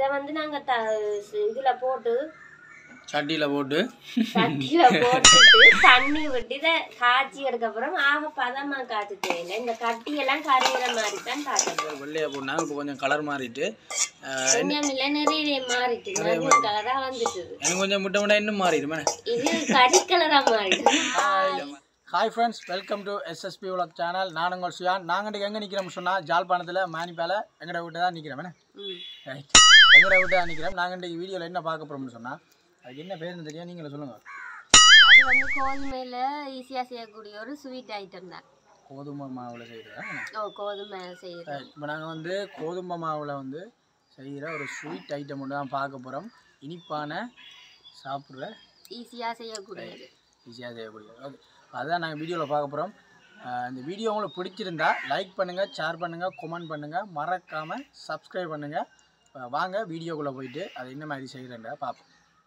இதை வந்து நாங்க த இதுல போட்டு சட்டியில் போட்டு சட்டியில போட்டுட்டு தண்ணி விட்டு இதை காய்ச்சி எடுக்கப்புறம் ஆக பதமா காய்ச்சி தேவையில்லை இந்த கட்டியெல்லாம் கரையிற மாதிரி தான் காய்ச்சணும் வெள்ளையாக போட்டாங்க இப்போ கொஞ்சம் கலர் மாறிட்டு அஹ், கொஞ்சம் இல்லை நிறைய மாறிட்டு நிறைய கலரா வந்துட்டு எனக்கு கொஞ்சம் முட்டை முட்டை இன்னும் மாறிடுமே இது கறி கலரா மாறிட்டு hi friends welcome to S S P உலக் சேனல் நான் உங்கள் சுயான் நாங்கள் எங்கே நிற்கிறோம்னு சொன்னால் ஜாழ்ப்பாணத்தில் மானிப்பால எங்கட வீட்டு தான் நிற்கிறோம் ம். ரைட் எங்கட வீட்டு தான் நிற்கிறோம் நாங்கள் இன்றைக்கி வீடியோவில் என்ன பார்க்க போகிறோம்னு சொன்னால் அதுக்கு என்ன பேருன்னு தெரியும் நீங்களே சொல்லுங்கள் அது வந்து கோதுமையில ஈஸியா செய்யக்கூடிய ஒரு ஸ்வீட் ஐட்டம் தான் கோதுமை மாவில் செய்கிறதா ஓ கோதுமை செய்யறது இப்போ நாங்கள் வந்து கோதுமை மாவில் வந்து செய்கிற ஒரு ஸ்வீட் ஐட்டம் ஒன்று தான் பார்க்க போகிறோம் இனிப்பான சாப்பிட்ற ஈஸியா செய்யக்கூடியது ஈஸியாக செய்யக்கூடியது ஓகே அதான் நாங்கள் வீடியோவில் பார்க்க போகிறோம் இந்த வீடியோ உங்களுக்கு பிடிச்சிருந்தா லைக் பண்ணுங்கள் ஷேர் பண்ணுங்கள் கமெண்ட் பண்ணுங்கள் மறக்காமல் சப்ஸ்கிரைப் பண்ணுங்கள் வாங்க வீடியோக்குள்ளே போயிட்டு அது என்ன மாதிரி செய்கிறேன்டா பார்ப்போம்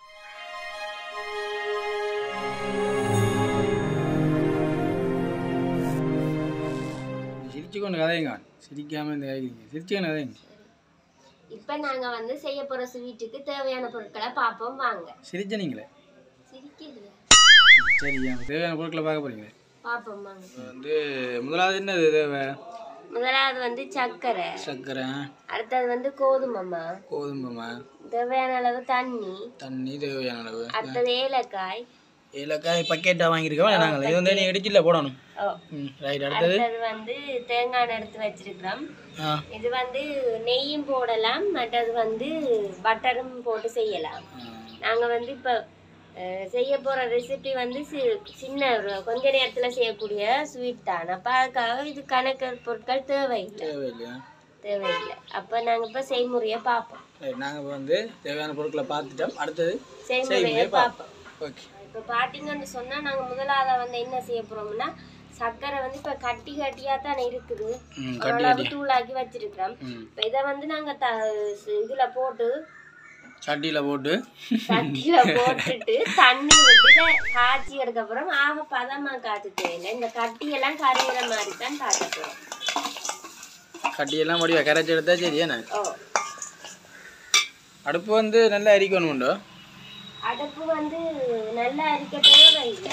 சிரிச்சுக்கொண்டு கதைங்க சிரிக்காமல் இந்த கதைங்க சிரிச்சுக்கொண்டு கதைங்க இப்ப நாங்க வந்து செய்ய போற ஸ்வீட்டுக்கு தேவையான பொருட்களை பார்ப்போம் வாங்க சிரிச்ச நீங்களே சிரிக்கிறது ம், சரி எனக்கு தேவையான பொருட்களை பார்க்க போகிறீங்களே பார்ப்போம் வாங்க வந்து முதலாவது என்னது தேவை முதலாவது வந்து சர்க்கரை சர்க்கரை அடுத்தது வந்து கோதுமைமா கோதுமைமா தேவையான அளவு தண்ணி தண்ணி தேவையான அளவு அடுத்தது ஏலக்காய் ஏலக்காய் பக்கெட்டாக வாங்கியிருக்கோம் நாங்கள் இது வந்து நீ இடிச்சில் போடணும் ஓ ம் ரைட் அடுத்தது அடுத்தது வந்து தேங்காய் எடுத்து வச்சிருக்கிறோம் ஆ இது வந்து நெய்யும் போடலாம் மற்றது வந்து பட்டரும் போட்டு செய்யலாம் நாங்க வந்து இப்போ செய்ய போற ரெசிபி வந்து சி- சின்ன ஒரு கொஞ்ச நேரத்துல செய்யக்கூடிய ஸ்வீட் தான் அப்ப அதுக்காக இது கணக்கு பொருட்கள் தேவையில்லை தேவையில்லையா தேவையில்லை அப்ப நாங்க இப்ப செய்முறையை பார்ப்போம் ரைட் நாங்கள் இப்போ வந்து தேவையான பொருட்களை பார்த்துட்டோம் அடுத்தது செய்முறையை செய்முறையை பார்ப்போம் ஓகே இப்போ பார்த்தீங்கன்னு சொன்னா நாங்க முதலாவது வந்து என்ன செய்ய போறோம்னா சர்க்கரை வந்து இப்ப கட்டி கட்டியா தானே இருக்குது ம் கட்டி ஓரளவு தூளாக்கி வச்சிருக்கிறோம் ம் இப்போ இதை வந்து நாங்க த இதுல போட்டு சட்டியில் போட்டு சட்டியில போட்டுட்டு தண்ணி விட்டு இதை காய்ச்சி எடுக்கப்புறம் ஆக பதமா காய்ச்சி தேவையில்லை இந்த கட்டியெல்லாம் கரையிற மாதிரி தான் காய்ச்ச போறோம் கட்டியெல்லாம் வடிவா கரைச்சி எடுத்தா சரி என்ன ஓ அடுப்பு வந்து நல்லா எரிக்கணும்டோ அடுப்பு வந்து நல்லா அரிக்க தேவையில்லை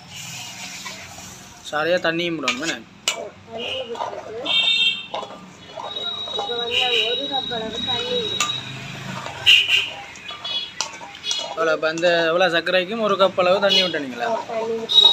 சாரியாக தண்ணியும் போடணும் என்ன ஓ, தண்ணி விட்டுட்டு இப்போ வந்து ஒரு கப் அளவு தண்ணி விடும் அவ்வளோ இப்போ அந்த எவ்வளோ சர்க்கரைக்கும் ஒரு கப் அளவு தண்ணி விட்டீங்களா தண்ணி விட்டுருக்கோம்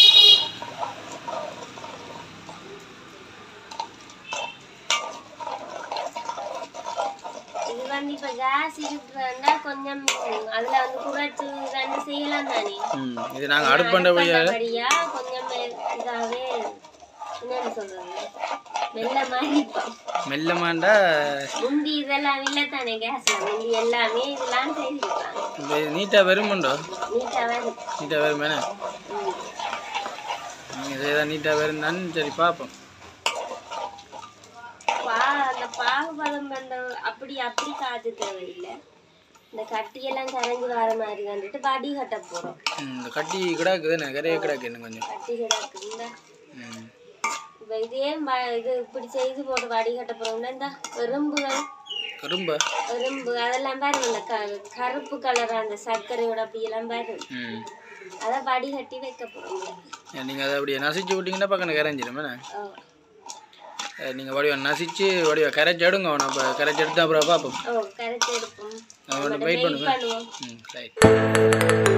இது வந்து இப்ப கேஸ் இருக்கிறதா கொஞ்சம் அதுல வந்து குறைச்சு ரெண்டு செய்யலாம் தானே ம் இது நாங்கள் அடுப்பு பண்ணுறபடியாக அடுப்படியா கொஞ்சம் மெ- இதாவே என்னன்னு சொல்றது மெல்ல மாதிரி இருக்கும். மெல்லமாண்டா முந்தி இதெல்லாம் இல்ல தானே கேஸ்ல முந்தி எல்லாமே இதெல்லாம் செய்திருப்பாங்க இப்போ நீட்டாக வருமுண்டோ நீட்டாவே இருக்கும் நீட்டாக வருமேனே ம். நீங்கள் செய்தால் நீட்டாக வருந்தான்னு சரி பார்ப்போம் பா அந்த பாகுபதம் பண்ண அப்படி அப்படி காய்ச்ச தேவையில்லை இந்த கட்டியெல்லாம் கரைஞ்சு வர மாதிரி வந்துட்டு வடி கட்ட போறோம் ம், இந்த கட்டி கிடாக்குது என்ன கரைய கிடாக்கு இன்னும் கொஞ்சம் கட்டி கிடக்கு இந்த ம் இப்ப இதே வ- இது இப்படி செய்து போட்டு வடி கட்ட போறோம்னா இந்த எறும்புகள் கரும்பா எறும்பு அதெல்லாம் பாருங்க இந்த க கருப்பு கலர் அந்த சர்க்கரையோட அப்படியெல்லாம் பாருங்க ம் அதை வடி கட்டி வைக்க போறோம் நீங்கள் அதை அப்படியே நசிச்சு விட்டிங்கன்னா பக்கம் கரைஞ்சிடும் என்ன ஓ. நீங்கள் வடிவா நசிச்சு வடிவா கரைச்சி எடுங்க நான் இப்போ கரைச்சி எடுத்து அப்புறம் பார்ப்போம் ஓ கரைச்சி எடுப்போம் நான் வந்து நம்மட்ட வெயிட் வெயிட் பண்ணுவேன் பண்ணுவோம் ம் ரைட்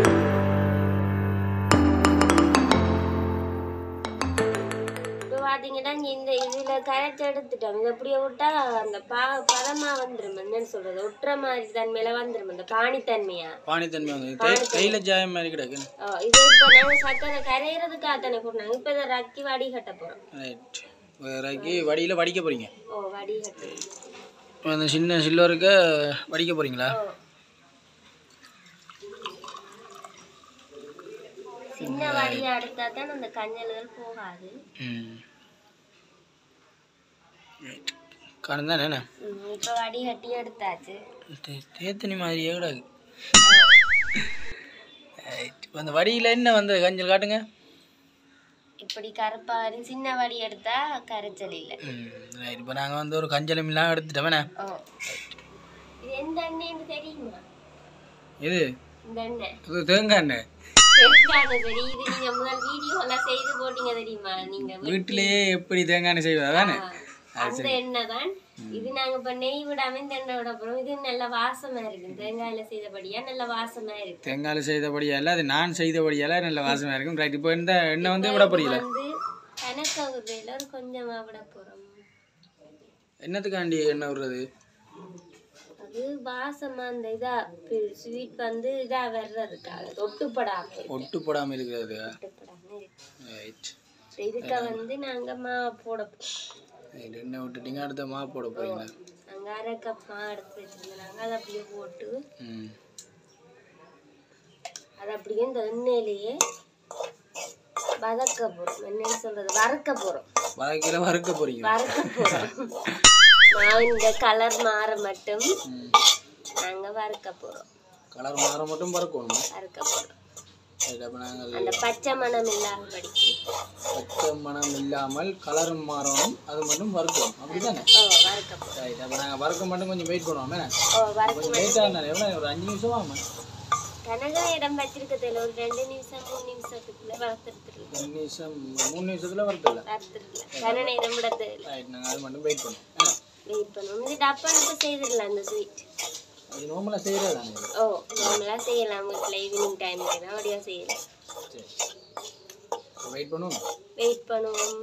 இப்போ பார்த்தீங்கன்னா இங்க இந்த இதில் கரைச்சி எடுத்துட்டோம் இதை அப்படியே விட்டா அந்த பா பதமாக வந்துடும் என்னன்னு சொல்றது ஒட்டுற மாதிரி தன்மையில வந்துடும் அந்த பாணித்தன்மையா பானித்தன்மை வந்து கை கையில் ஜாயம் மாதிரி கிடக்கு ஓ, இது இப்போ நாங்கள் சக்கரை கரையிறதுக்காக தானே போட்டாங்க இப்போ இதை ரக்கி வடி கட்ட போகிறோம் ரைட் இறக்கி வடியில் வடிக்க போகிறீங்க ஓ வடி கட்டு அந்த சின்ன சில்வருக்கு வடிக்க போகிறீங்களா ஓ சின்ன வடியை எடுத்தா தான் அந்த கஞ்சல்கள் போகாது ம் ரைட் காரணம் தானே என்ன ம், இப்போ வடி கட்டி எடுத்தாச்சு தே- தேத்தனி மாதிரியே கிடக்கு ரைட் இப்போ அந்த வடியில் என்ன வந்து கஞ்சல் காட்டுங்க இப்படி கருப்பா வரும் சின்ன வடி எடுத்தா கரைச்சல் இல்லை ம் ரைட் இப்போ நாங்கள் வந்து ஒரு கஞ்சலம் இல்லாமல் எடுத்துட்டோம் வேணே ஓ இது எந்த எண்ணெய்னு தெரியுமா இது இந்த எண்ணெய் இது தேங்காய் எண்ணெய் தேங்காய் எண்ணெய் சரி இது நீங்க முதல் வீடியோ எல்லாம் செய்து போட்டீங்க தெரியுமா நீங்க வீட்டிலேயே எப்படி தேங்காய் எண்ணெய் செய்வது அதானே ஆ, அந்த எண்ணெய் தான் இது நாங்க இப்ப நெய் விடாம இந்த எண்ணெய் விட போறோம் இது நல்ல வாசமா இருக்கு தேங்காயில செய்தபடியா நல்ல வாசமா இருக்கு தேங்காயில் செய்தபடியால் அது நான் செய்தபடியால் நல்ல வாசமாக இருக்கும் ரைட் இப்போ இந்த எண்ணெய் வந்து விட புரியல வந்து கணக்ககுறையில ஒரு கொஞ்சமா விட போறோம் என்னத்துக்காண்டி எண்ணெய் விடுறது அது வாசமா அந்த இதா ஸ்வீட் வந்து இதா வர்றதுக்காக தொட்டுப்படாம இருக்கு. ஒட்டு போடாமல் இருக்கிறது தொட்டுப்படாம இருக்கு. ரைட் இதுக்கு வந்து நாங்க மா போட போறோம் எண்ணெய் விட்டுட்டீங்க அடுத்த மா போட போறீங்க நாங்க அரை கப் மா எடுத்து வச்சிருந்தாங்க அதை அப்படியே போட்டு ம் அதை அப்படியே இந்த எண்ணெயிலேயே வதக்க போறோம் என்னன்னு சொல்றது வறுக்க போறோம் வதக்கில வறுக்க போறீங்க வறுக்க போறோம் மாவு இந்த கலர் மாற மட்டும் ம் நாங்க வறுக்க போறோம் கலர் மாற மட்டும் வறுக்கணும் வறுக்க போறோம் சரி அப்போ நாங்கள் அந்த பச்சை மணம் இல்லாதபடிக்கு பச்சை மணம் இல்லாமல் கலர் மாறணும் அது மட்டும் வறுக்கணும் அப்படிதானே ஓ வறுக்க போறோம் ரைட் அப்போ நாங்கள் வறுக்க மட்டும் கொஞ்சம் வெயிட் பண்ணுவோம் என்ன ஓ வறுக்க கொஞ்சம் லேட்டாக இருந்தாலும் எவ்வளோ ஒரு அஞ்சு நிமிஷம் ஆகும் கனகா இடம் வச்சிருக்கதில்ல ஒரு ரெண்டு நிமிஷம் மூணு நிமிஷத்துக்குள்ள வறுத்துருத்துருல ரெண்டு நிமிஷம் மூணு நிமிஷத்தில் வறுக்கல வறுத்துருல கன நேரம் விடது ரைட் நாங்கள் அது மட்டும் வெயிட் பண்ணுவோம் என்ன வெயிட் பண்ணுவோம் இது டப்பானுக்கு செய்திடலாம் அந்த ஸ்வீட் அது நார்மலாக செய்கிறது தானே இது? ஓ நார்மலா செய்யலாம் வீட்டில் ஈவினிங் டைம்ல தான் அப்படியே செய்யலாம் சரி வெயிட் பண்ணுவோம் வெயிட் பண்ணுவோம்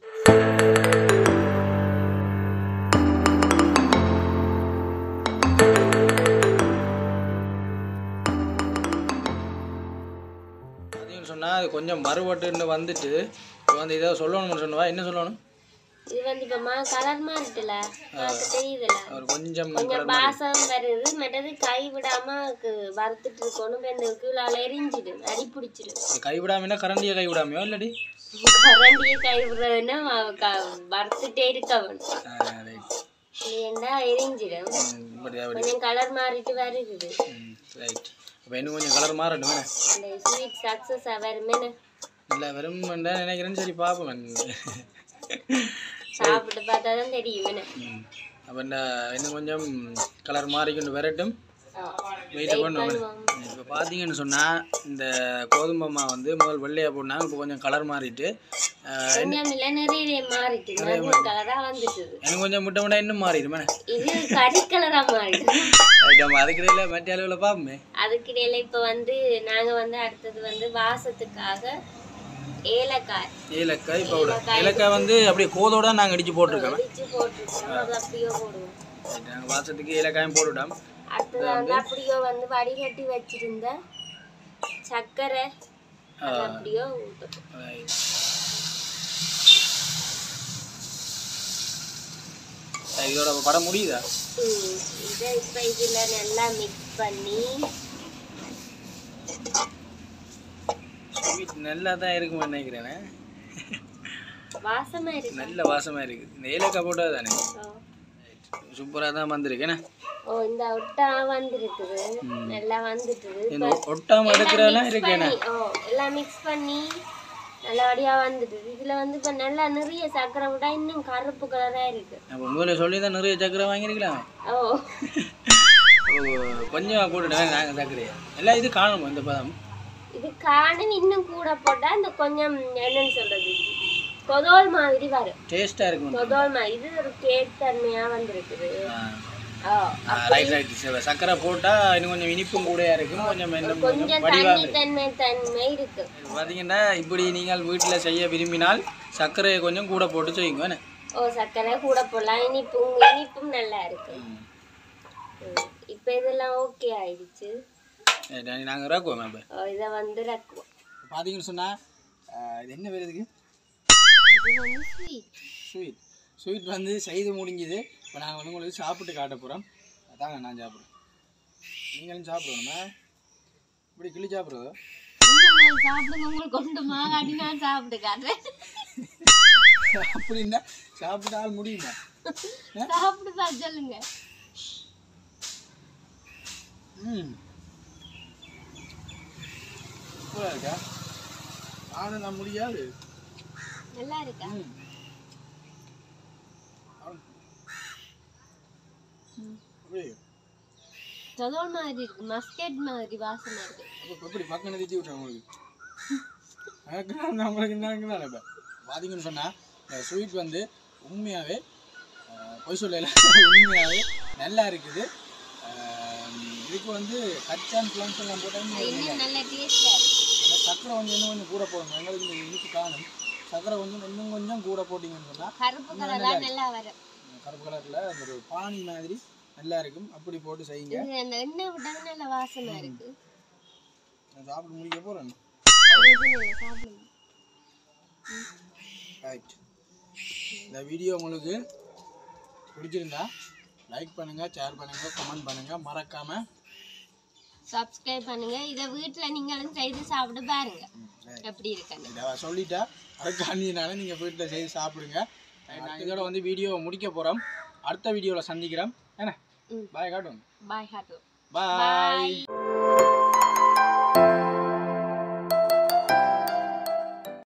அதையும் சொன்னால் அது கொஞ்சம் மறுபட்டுன்னு வந்துட்டு இப்போ வந்து ஏதோ சொல்லணும்னு சொன்னவா என்ன சொல்லணும் இது வந்து இப்போ மா கலர் மாறிட்டுல பார்த்து தெரியுதுல அவர் கொஞ்சம் கொஞ்சம் பாசம் வருது மற்றது கை விடாம கு- வறுத்துட்டு இருக்கணும் இப்ப இந்த கீழால எரிஞ்சிடும் அடி பிடிச்சிடும் கைவிடாமனா கரண்டியை கைவிடாமையோ இல்லாடி கரண்டியை கை விடுறதுன்னா அவ க- வறுத்துட்டே இருக்க வேணும் ரைட் இல்லைன்னா எரிஞ்சிடும் இப்படி அப்படி கொஞ்சம் கலர் மாறிட்டு வருகுது ரைட் இப்போ இன்னும் கொஞ்சம் கலர் மாறட்டும் வேணே இந்த ஸ்வீட் சக்ஸஸ் வருமே இல்லை வெறும் நினைக்கிறேன்னு சரி பார்ப்போம் சாப்பிட்டு பார்த்தா தான் தெரியும் என்ன அப்போ இந்த இன்னும் கொஞ்சம் கலர் மாறிக்கொண்டு வரட்டும் வெயிட் பண்ணுவோம் இப்போ பார்த்தீங்கன்னு சொன்னால் இந்த கோதுமை மாவு வந்து முதல் வெள்ளையாக போட்டாங்க இப்போ கொஞ்சம் கலர் மாறிட்டு அஹ், கொஞ்சம் இல்லை நிறைய மாறிட்டு நிறைய கலரா வந்துட்டு இன்னும் கொஞ்சம் முட்டை முட்டை இன்னும் மாறிடுமே இது கறி கலரா மாறிட்டு ரைட் நம்ம அதுக்கிடையில் மற்ற அளவில் பார்ப்போமே அதுக்கிடையில இப்ப வந்து நாங்க வந்து அடுத்தது வந்து வாசத்துக்காக ஏலக்காய் ஏலக்காய் பவுடர் ஏலக்காய் வந்து அப்படியே கோதோட நாங்கள் அடித்து போட்டிருக்கோம் இடிச்சு போட்டுருக்கோம் அது அப்படியே போடுவோம் நாங்கள் வாசத்துக்கு ஏலக்காயும் போட்டுவிட்டோம் அடுத்தது வந்து அப்படியோ வந்து வடிகட்டி வச்சிருந்த சர்க்கரை அது அப்படியோ ஊத்தணும் ரைட் இதோட படம் முடியுதா ம், இதை இப்ப இதுல நல்லா மிக்ஸ் பண்ணி ஸ்வீட் நல்லா தான் இருக்குமா நினைக்கிறேன் வாசமா இருக்கு நல்ல வாசமாக இருக்குது இந்த ஏலக்காய் போட்டது தானே ஓ. சூப்பராக தான் வந்திருக்கு என்ன ஓ இந்த ஒட்டா வந்திருக்குது நல்லா வந்துட்டுது இந்த ஒட்டாமல் எடுக்கிறதெல்லாம் mix இருக்கு என்ன பண்ணி ஓ எல்லாம் மிக்ஸ் பண்ணி நல்லபடியா வந்துட்டு இதுல வந்து இப்ப நல்லா நிறைய சர்க்கரை விட இன்னும் கருப்பு கலரா இருக்கு அப்போ முதல்ல சொல்லி தான் நிறைய சக்கரை வாங்கியிருக்கலாம் ஓ ஓ, கொஞ்சம் போட்டுட்டேன் நாங்கள் சக்கரையை எல்லாம் இது காணும் இந்த பதம் இது காணும் இன்னும் கூட போட்டா இந்த கொஞ்சம் என்னன்னு சொல்றது கொதோல் மாதிரி வரும் டேஸ்ட்டாக இருக்கும் கொதோல் மாதிரி இது ஒரு கேக் தன்மையா வந்திருக்குது ஓ ரைட் ரைட் சக்கரை போட்டால் இன்னும் கொஞ்சம் இனிப்பும் கூடயா இருக்கும் கொஞ்சம் இன்னும் கொஞ்சம் கொஞ்சம் வடிவாக தண்ணி தன்மை தன்மை இருக்கு பார்த்தீங்கன்னா இப்படி நீங்கள் வீட்டில் செய்ய விரும்பினால் சர்க்கரையை கொஞ்சம் கூட போட்டு செய்யுங்க என்ன? ஓ சர்க்கரை கூட போடலாம் இனிப்பும் இனிப்பும் நல்லா இருக்கு ம். ம். இப்ப இதெல்லாம் ஓகே ஆயிடுச்சு சரி, நாங்கள் இறக்குவோம் இப்போ ஓ, இதை வந்து ரக்குவோம் பார்த்தீங்கன்னு சொன்னால் இது என்ன பேர் இதுக்கு இது வந்து ஸ்வீட் ஸ்வீட் ஸ்வீட் வந்து செய்து முடிஞ்சுது இப்போ நாங்கள் வந்து உங்களுக்கு சாப்பிட்டு காட்ட போகிறோம் அதாங்க நான் சாப்பிட்றேன் நீங்களும் சாப்பிடணுமா இப்படி கிளி சாப்பிட்றதோ நீங்க சாப்பிடுங்க உங்களுக்கு கொண்டு மாகாட்டி நான் சாப்பிட்டு காட்டுறேன் அப்படின்னா சாப்பிட்டால் முடியுமா சாப்பிட்டு பார்த்து சொல்லுங்க ம் சூப்பராக இருக்கா நானும் நான் முடியாது நல்லா இருக்கா ம் அப்படி சொதோல் மாதிரி இருக்கு மஸ்கெட் மாதிரி வாசனை இருக்கு அப்போ எப்படி பக்கம் நிறுத்தி விட்டேன் உங்களுக்கு எனக்கு நான் உங்களுக்கு என்ன இருக்குன்னு இப்போ பார்த்தீங்கன்னு சொன்னால் இந்த ஸ்வீட் வந்து உண்மையாகவே பொய் சொல்லல உண்மையாகவே நல்லா இருக்குது அஹ், இதுக்கு வந்து கச்சான் பிளம்ஸ் எல்லாம் போட்டால் இன்னும் நல்ல டேஸ்டா இருக்கு சர்க்கரை கொஞ்சம் இன்னும் கொஞ்சம் கூட போடணும் எங்களுக்கு இந்த இனிப்பு காணும் சர்க்கரை கொஞ்சம் இன்னும் கொஞ்சம் கூட போட்டிங்கன்னு சொன்னால் கருப்பு கலரா நல்லா வரும் கருப்பு கலரில் அந்த ஒரு பானி மாதிரி நல்லா இருக்கும் அப்படி போட்டு செய்யுங்க இது அந்த எண்ணெய் விட்டாங்க நல்ல வாசனை இருக்கு நான் சாப்பிட்டு முடிக்க போகிறேன் இது நல்லா சாப்பிடுங்க ரைட் இந்த வீடியோ உங்களுக்கு பிடிச்சிருந்தா லைக் பண்ணுங்கள் ஷேர் பண்ணுங்கள் கமெண்ட் பண்ணுங்கள் மறக்காமல் சப்ஸ்கிரைப் பண்ணுங்க இதை வீட்ல நீங்களும் செய்து சாப்பிட்டு பாருங்க எப்படி இருக்குன்னு இதை சொல்லிட்டா அதுக்காண்டினால நீங்கள் வீட்டில் செய்து சாப்பிடுங்க நான் இதோட வந்து வீடியோவை முடிக்க போகிறோம் அடுத்த வீடியோவில் சந்திக்கிறோம் என்ன ம். பாய் காட்டும் பாய் ஹாட்டு பாய்